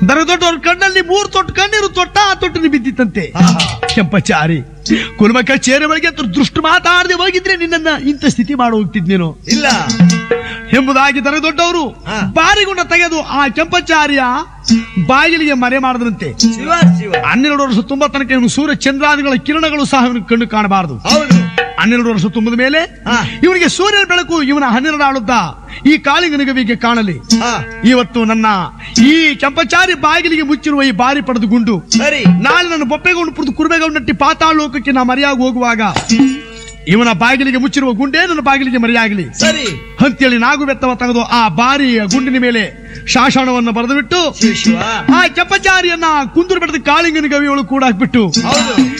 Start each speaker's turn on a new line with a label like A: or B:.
A: ದರ ದೊಡ್ಡವ್ರ ಕಣ್ಣಲ್ಲಿ ಮೂರು ತೊಟ್ಟು ಕಣ್ಣೀರು ತೊಟ್ಟ ಆ ತೊಟ್ಟಿನ ಬಿದ್ದಿತ್ತಂತೆ
B: ಆಹಾ.
A: ಕೆಂಪಚಾರಿ ಕುಲಮಕ್ಕ ಚೇರೆ ಒಳಗೆ ದೃಷ್ಟಿ ಮಾತಾಡದೆ ಹೋಗಿದ್ರೆ ನಿನ್ನನ್ನ ಇಂಥ ಸ್ಥಿತಿ ಮಾಡಿ ಹೋಗ್ತಿದ್ನೇನು
B: ಇಲ್ಲ
A: ಎಂಬುದಾಗಿ ದರ ದೊಡ್ಡವರು
B: ಹಾ.
A: ಬಾರಿಗುಂಡ ತೆಗೆದು ಆ ಕೆಂಪಚಾರಿಯ ಬಾಗಿಲಿಗೆ ಮರೆ ಮಾಡಿದ್ರಂತೆ
B: ಶಿವ ಶಿವ
A: ಹನ್ನೆರಡು ವರ್ಷ ತುಂಬ ತನಕ ಇವನು ಸೂರ್ಯ ಚಂದ್ರಾದಿಗಳ ಕಿರಣಗಳು ಸಹ ಇವನು ಕಣ್ಣು ಕಾಣಬಾರದು
B: ಹೌದು
A: ಹನ್ನೆರಡು ವರ್ಷ ತುಂಬಿದ ಮೇಲೆ
B: ಹಾ.
A: ಇವನಿಗೆ ಸೂರ್ಯನ ಬೆಳಕು ಇವನ ಹನ್ನೆರಡು ಆಳುತ್ತ ಈ ಕಾಳಿಂಗನಿಗವಿಗೆ ಕಾಣಲಿ
B: ಹಾ
A: ಇವತ್ತು ನನ್ನ ಈ ಕೆಂಪಚಾರಿ ಬಾಗಿಲಿಗೆ ಮುಚ್ಚಿರುವ ಈ ಬಾರಿ ಪಡೆದು ಗುಂಡು
B: ಸರಿ
A: ನಾಳೆ ನನ್ನ ಬೊಪ್ಪೆಗೌಂಡು ಪುಡಿದು ಕುರುಬೆಗೌಂಡು ನಟ್ಟಿ ಪಾತಾಳ ಲೋಕಕ್ಕೆ ನಾ ಮರೆಯಾಗಿ ಹೋಗುವಾಗ ಇವನ ಬಾಗಿಲಿಗೆ ಮುಚ್ಚಿರುವ ಗುಂಡೇ ನನ್ನ ಬಾಗಿಲಿಗೆ ಮರೆಯಾಗಲಿ
B: ಸರಿ
A: ಅಂತೇಳಿ ನಾಗು ಬೆತ್ತವ ತೆಗೆದು ಆ ಬಾರಿಯ ಗುಂಡಿನ ಮೇಲೆ ಶಾಸನವನ್ನು ಬರೆದು ಬಿಟ್ಟು
B: ಶಿವ ಶಿವ
A: ಆ ಕೆಂಪಚಾರಿಯನ್ನ ಕುಂದೂರು ಬೆಟ್ಟದ ಕಾಳಿಂಗನ ಗವಿಯೊಳು ಕೂಡ ಹಾಕ್ಬಿಟ್ಟು
B: ಹೌದು